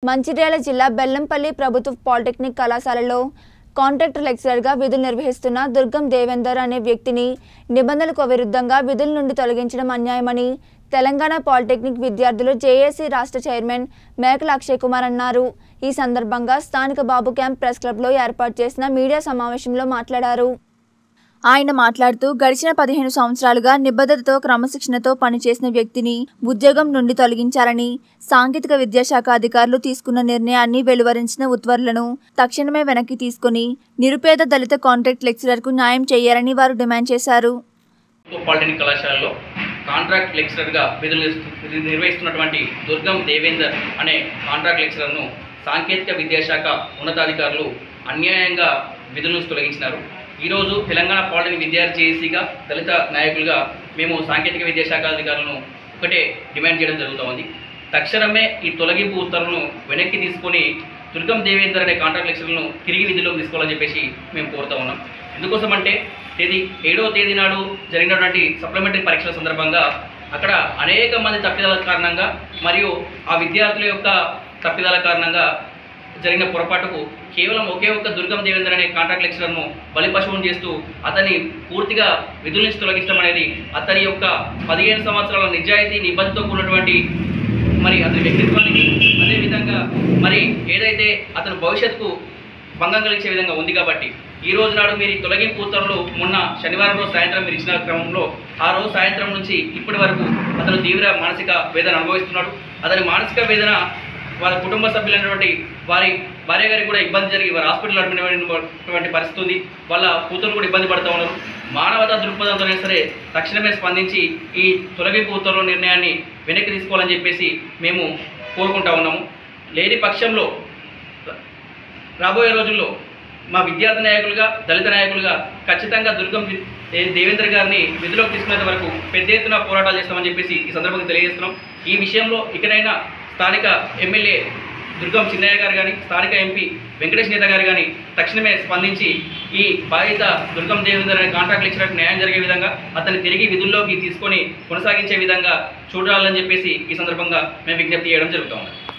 మంచిర్యాల జిల్లా బెల్లంపల్లి ప్రభుత్వ పాలిటెక్నిక్ కళాశాలలో కాంట్రాక్ట్ లెక్చరర్గా విధులు నిర్వహిస్తున్న దుర్గం దేవేందర్ అనే వ్యక్తిని నిబంధనలకు విరుద్ధంగా విధుల నుండి తొలగించడం అన్యాయమని తెలంగాణ పాలిటెక్నిక్ విద్యార్థులు జేఏసీ రాష్ట్ర చైర్మన్ మేకల అక్షయ్ కుమార్ అన్నారు ఈ సందర్భంగా స్థానిక బాబు క్యాంప్ ప్రెస్ క్లబ్లో ఏర్పాటు చేసిన మీడియా సమావేశంలో మాట్లాడారు ఆయన మాట్లాడుతూ గడిచిన పదిహేను సంవత్సరాలుగా నిబద్ధతతో క్రమశిక్షణతో పనిచేసిన వ్యక్తిని ఉద్యోగం నుండి తొలగించాలని సాంకేతిక విద్యాశాఖ అధికారులు తీసుకున్న నిర్ణయాన్ని వెలువరించిన ఉత్తర్వులను తక్షణమే వెనక్కి తీసుకుని నిరుపేద దళిత కాంట్రాక్ట్ లెక్చరర్కు న్యాయం చేయాలని వారు డిమాండ్ చేశారు ప్రభుత్వ పాలిటెక్నిక్ కళాశాలలో కాంట్రాక్ట్ లెక్చరర్గా విధులు నిర్వ- నిర్వహిస్తున్నటువంటి దుర్గం దేవేందర్ అనే కాంట్రాక్ట్ లెక్చరర్ను సాంకేతిక విద్యాశాఖ ఉన్నతాధికారులు అన్యాయంగా విధుల నుంచి తొలగించినారు ఈరోజు తెలంగాణ పాలిటెక్నిక్ విద్యార్థి జేఏసీగా దళిత నాయకులుగా మేము సాంకేతిక విద్యాశాఖ అధికారులను ఒకటే డిమాండ్ చేయడం జరుగుతూ ఉంది తక్షణమే ఈ తొలగింపు ఉత్తర్వులను వెనక్కి తీసుకొని దుర్గం దేవేందర్ అనే కాంట్రాక్ట్ లెక్చర్లను తిరిగి విధుల్లోకి తీసుకోవాలని చెప్పేసి మేము కోరుతా ఉన్నాం ఎందుకోసం అంటే తేదీ ఏడవ తేదీ నాడు జరిగినటువంటి సప్లిమెంటరీ పరీక్షల సందర్భంగా అక్కడ అనేక మంది తప్పిదాల కారణంగా మరియు ఆ విద్యార్థుల యొక్క తప్పిదాల కారణంగా జరిగిన పొరపాటుకు కేవలం ఒకే ఒక్క దుర్గం దేవేందర్ అనే కాంట్రాక్ట్ లెక్చరర్ను బలిపశువును చేస్తూ అతన్ని పూర్తిగా విధుల నుంచి తొలగించడం అనేది అతని యొక్క పదిహేను సంవత్సరాల నిజాయితీ నిబద్ధతో కూడినటువంటి మరి అతని వ్యక్తిత్వానికి అదేవిధంగా మరి ఏదైతే అతని భవిష్యత్తుకు భంగం కలిగించే విధంగా ఉంది కాబట్టి ఈ రోజు నాడు మీరు ఈ తొలగింపు ఉత్తర్వులు మొన్న శనివారం రోజు సాయంత్రం మీరు ఇచ్చిన క్రమంలో ఆ రోజు సాయంత్రం నుంచి ఇప్పటి వరకు అతను తీవ్ర మానసిక వేదన అనుభవిస్తున్నాడు అతని మానసిక వేదన వారి కుటుంబ సభ్యులైనటువంటి వారి భార్య గారికి కూడా ఇబ్బంది జరిగి వారి హాస్పిటల్ అడ్మిట్ అయినటువంటి పరిస్థితి ఉంది వాళ్ళ కూతురు కూడా ఇబ్బంది పడుతూ ఉన్నారు మానవతా దృక్పథంతోనే సరే తక్షణమే స్పందించి ఈ తొలగింపు ఉత్తర్వుల నిర్ణయాన్ని వెనక్కి తీసుకోవాలని చెప్పేసి మేము కోరుకుంటా ఉన్నాము లేని పక్షంలో రాబోయే రోజుల్లో మా విద్యార్థి నాయకులుగా దళిత నాయకులుగా ఖచ్చితంగా దుర్గం వి- దే- దేవేంద్ర గారిని విధిలోకి తీసుకునేంత వరకు పెద్ద ఎత్తున పోరాటాలు చేస్తామని చెప్పేసి ఈ సందర్భంగా తెలియజేస్తున్నాం ఈ విషయంలో ఇకనైనా స్థానిక ఎమ్మెల్యే దుర్గం చిన్నయ్య గారు కానీ స్థానిక ఎంపీ వెంకటేష్ నేత గారు కానీ తక్షణమే స్పందించి ఈ బాధిత దుర్గం దేవేందర్ అనే కాంట్రాక్ట్ లెక్చరర్కి న్యాయం జరిగే విధంగా అతన్ని తిరిగి విధుల్లోకి తీసుకొని కొనసాగించే విధంగా చూడాలని చెప్పేసి ఈ సందర్భంగా మేము విజ్ఞప్తి చేయడం జరుగుతూ ఉంది